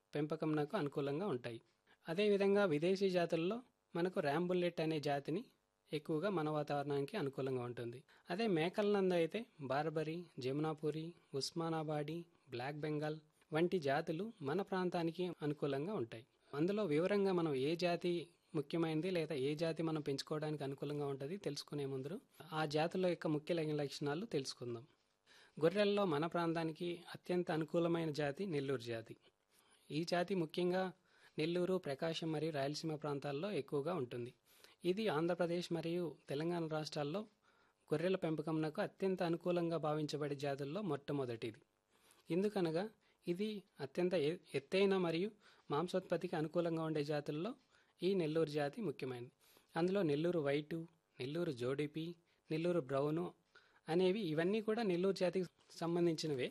పెంపకంనకు అనుకూలంగా ఉంటాయి అదేవిధంగా విదేశీ జాతుల్లో మనకు ర్యాంబుల్లెట్ అనే జాతిని ఎక్కువగా మన వాతావరణానికి అనుకూలంగా ఉంటుంది అదే మేకల నందు అయితే బార్బరీ జమునాపురి ఉస్మానాబాడి బ్లాక్ బెంగాల్ వంటి జాతులు మన ప్రాంతానికి అనుకూలంగా ఉంటాయి అందులో వివరంగా మనం ఏ జాతి ముఖ్యమైనది లేదా ఏ జాతి మనం పెంచుకోవడానికి అనుకూలంగా ఉంటుంది తెలుసుకునే ముందు ఆ జాతుల యొక్క ముఖ్య లక్షణాలు తెలుసుకుందాం గొర్రెల్లో మన ప్రాంతానికి అత్యంత అనుకూలమైన జాతి నెల్లూరు జాతి ఈ జాతి ముఖ్యంగా నెల్లూరు ప్రకాశం మరియు రాయలసీమ ప్రాంతాల్లో ఎక్కువగా ఉంటుంది ఇది ఆంధ్రప్రదేశ్ మరియు తెలంగాణ రాష్ట్రాల్లో గొర్రెల పెంపకంనకు అత్యంత అనుకూలంగా భావించబడే జాతుల్లో మొట్టమొదటిది ఎందుకనగా ఇది అత్యంత ఎ- ఎత్తైన మరియు మాంసోత్పత్తికి అనుకూలంగా ఉండే జాతుల్లో ఈ నెల్లూరు జాతి ముఖ్యమైనది అందులో నెల్లూరు వైటు నెల్లూరు జోడిపి నెల్లూరు బ్రౌను అనేవి ఇవన్నీ కూడా నెల్లూరు జాతికి సంబంధించినవే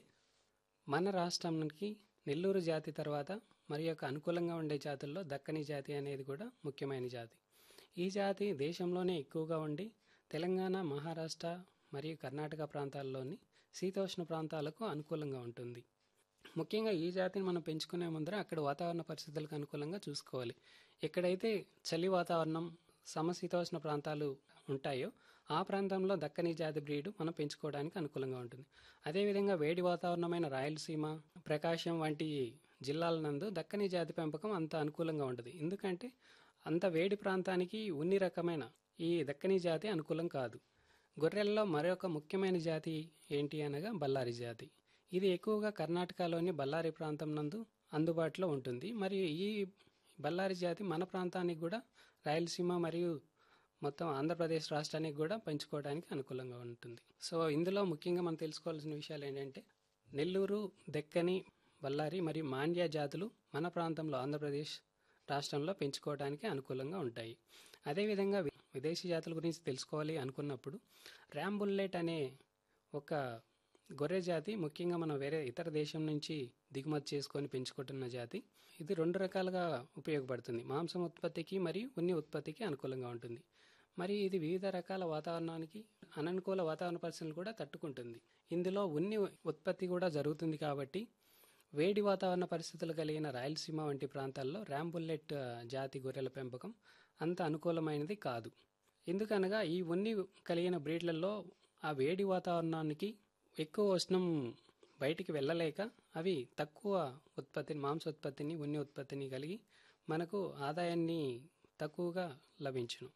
మన రాష్ట్రానికి నెల్లూరు జాతి తర్వాత మరి యొక్క అనుకూలంగా ఉండే జాతుల్లో దక్కని జాతి అనేది కూడా ముఖ్యమైన జాతి ఈ జాతి దేశంలోనే ఎక్కువగా ఉండి తెలంగాణ మహారాష్ట్ర మరియు కర్ణాటక ప్రాంతాల్లోని శీతోష్ణ ప్రాంతాలకు అనుకూలంగా ఉంటుంది ముఖ్యంగా ఈ జాతిని మనం పెంచుకునే ముందర అక్కడ వాతావరణ పరిస్థితులకు అనుకూలంగా చూసుకోవాలి ఎక్కడైతే చలి వాతావరణం సమశీతోష్ణ ప్రాంతాలు ఉంటాయో ఆ ప్రాంతంలో దక్కని జాతి బ్రీడ్ మనం పెంచుకోవడానికి అనుకూలంగా ఉంటుంది అదేవిధంగా వేడి వాతావరణమైన రాయలసీమ ప్రకాశం వంటి జిల్లాల నందు దక్కని జాతి పెంపకం అంత అనుకూలంగా ఉంటుంది ఎందుకంటే అంత వేడి ప్రాంతానికి ఉన్ని రకమైన ఈ దక్కని జాతి అనుకూలం కాదు గొర్రెల్లో మరొక ముఖ్యమైన జాతి ఏంటి అనగా బళ్ళారి జాతి ఇది ఎక్కువగా కర్ణాటకలోని బళ్ళారి ప్రాంతం నందు అందుబాటులో ఉంటుంది మరియు ఈ బళ్ళారి జాతి మన ప్రాంతానికి కూడా రాయలసీమ మరియు మొత్తం ఆంధ్రప్రదేశ్ రాష్ట్రానికి కూడా పెంచుకోవడానికి అనుకూలంగా ఉంటుంది సో ఇందులో ముఖ్యంగా మనం తెలుసుకోవాల్సిన విషయాలు ఏంటంటే నెల్లూరు దెక్కని బళ్ళారి మరియు మాండ్య జాతులు మన ప్రాంతంలో ఆంధ్రప్రదేశ్ రాష్ట్రంలో పెంచుకోవడానికి అనుకూలంగా ఉంటాయి అదేవిధంగా వి- విదేశీ జాతుల గురించి తెలుసుకోవాలి అనుకున్నప్పుడు ర్యాంబుల్లెట్ అనే ఒక గొర్రె జాతి ముఖ్యంగా మనం వేరే ఇతర దేశం నుంచి దిగుమతి చేసుకొని పెంచుకుంటున్న జాతి ఇది రెండు రకాలుగా ఉపయోగపడుతుంది మాంసం ఉత్పత్తికి మరియు ఉన్ని ఉత్పత్తికి అనుకూలంగా ఉంటుంది మరి ఇది వివిధ రకాల వాతావరణానికి అననుకూల వాతావరణ పరిస్థితులు కూడా తట్టుకుంటుంది ఇందులో ఉన్ని ఉత్పత్తి కూడా జరుగుతుంది కాబట్టి వేడి వాతావరణ పరిస్థితులు కలిగిన రాయలసీమ వంటి ప్రాంతాల్లో ర్యాంబుల్లెట్ ఆ, జాతి గొర్రెల పెంపకం అంత అనుకూలమైనది కాదు ఎందుకనగా ఈ ఉన్ని కలిగిన బ్రీడ్లలో ఆ వేడి వాతావరణానికి ఎక్కువ ఉష్ణం బయటికి వెళ్ళలేక అవి తక్కువ ఉత్పత్తిని మాంసోత్పత్తిని ఉన్ని ఉత్పత్తిని కలిగి మనకు ఆదాయాన్ని తక్కువగా లభించును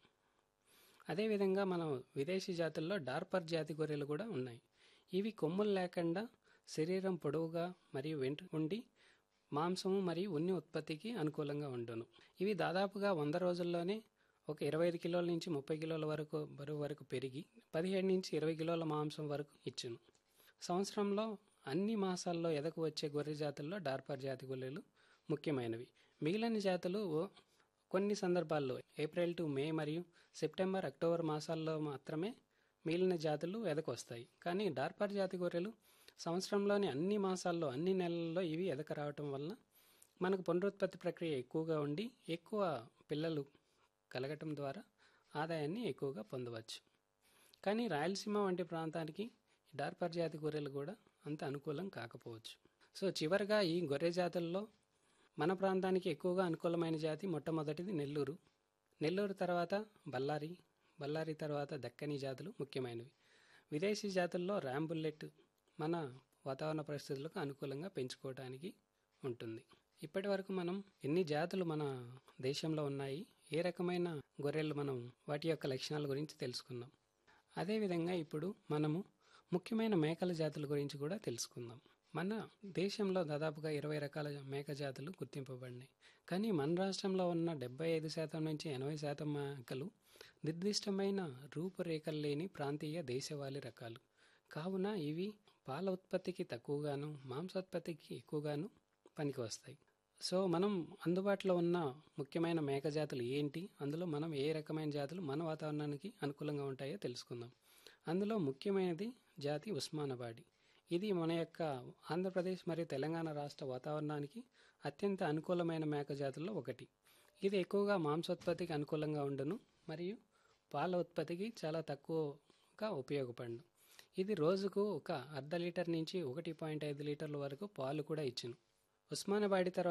అదేవిధంగా మనం విదేశీ జాతుల్లో డార్పర్ జాతి గొర్రెలు కూడా ఉన్నాయి ఇవి కొమ్ములు లేకుండా శరీరం పొడవుగా మరియు వెంట ఉండి మాంసము మరియు ఉన్ని ఉత్పత్తికి అనుకూలంగా ఉండును ఇవి దాదాపుగా వంద రోజుల్లోనే ఒక ఇరవై ఐదు కిలోల నుంచి ముప్పై కిలోల వరకు బరువు వరకు పెరిగి పదిహేడు నుంచి ఇరవై కిలోల మాంసం వరకు ఇచ్చును సంవత్సరంలో అన్ని మాసాల్లో ఎదకు వచ్చే గొర్రె జాతుల్లో డార్పర్ జాతి గొర్రెలు ముఖ్యమైనవి మిగిలిన జాతులు ఓ- కొన్ని సందర్భాల్లో ఏప్రిల్ టు మే మరియు సెప్టెంబర్ అక్టోబర్ మాసాల్లో మాత్రమే మిగిలిన జాతులు ఎదకొస్తాయి కానీ డార్పర్ జాతి గొర్రెలు సంవత్సరంలోని అన్ని మాసాల్లో అన్ని నెలల్లో ఇవి ఎదక రావటం వలన మనకు పునరుత్పత్తి ప్రక్రియ ఎక్కువగా ఉండి ఎక్కువ పిల్లలు కలగటం ద్వారా ఆదాయాన్ని ఎక్కువగా పొందవచ్చు కానీ రాయలసీమ వంటి ప్రాంతానికి డార్పర్ జాతి గొర్రెలు కూడా అంత అనుకూలం కాకపోవచ్చు సో చివరిగా ఈ గొర్రె జాతుల్లో మన ప్రాంతానికి ఎక్కువగా అనుకూలమైన జాతి మొట్టమొదటిది నెల్లూరు నెల్లూరు తర్వాత బళ్ళారి బళ్ళారి తర్వాత దక్కని జాతులు ముఖ్యమైనవి విదేశీ జాతుల్లో ర్యాంబుల్లెట్ మన వాతావరణ పరిస్థితులకు అనుకూలంగా పెంచుకోవడానికి ఉంటుంది ఇప్పటి వరకు మనం ఎన్ని జాతులు మన దేశంలో ఉన్నాయి ఏ రకమైన గొర్రెలు మనం వాటి యొక్క లక్షణాల గురించి తెలుసుకున్నాం అదేవిధంగా ఇప్పుడు మనము ముఖ్యమైన మేకల జాతుల గురించి కూడా తెలుసుకుందాం మన దేశంలో దాదాపుగా ఇరవై రకాల మేక జాతులు గుర్తింపబడినాయి కానీ మన రాష్ట్రంలో ఉన్న డెబ్బై ఐదు శాతం నుంచి ఎనభై శాతం మేకలు నిర్దిష్టమైన రూపురేఖలు లేని ప్రాంతీయ దేశవాళీ రకాలు కావున ఇవి పాల ఉత్పత్తికి తక్కువగాను మాంసోత్పత్తికి ఎక్కువగాను పనికి వస్తాయి సో మనం అందుబాటులో ఉన్న ముఖ్యమైన మేక జాతులు ఏంటి అందులో మనం ఏ రకమైన జాతులు మన వాతావరణానికి అనుకూలంగా ఉంటాయో తెలుసుకుందాం అందులో ముఖ్యమైనది జాతి ఉస్మానబాడి ఇది మన యొక్క ఆంధ్రప్రదేశ్ మరియు తెలంగాణ రాష్ట్ర వాతావరణానికి అత్యంత అనుకూలమైన మేక జాతుల్లో ఒకటి ఇది ఎక్కువగా మాంసోత్పత్తికి అనుకూలంగా ఉండును మరియు పాల ఉత్పత్తికి చాలా తక్కువగా ఉపయోగపడును ఇది రోజుకు ఒక అర్ధ లీటర్ నుంచి ఒకటి పాయింట్ ఐదు లీటర్ల వరకు పాలు కూడా ఇచ్చును ఉస్మానాబాడి తర్వాత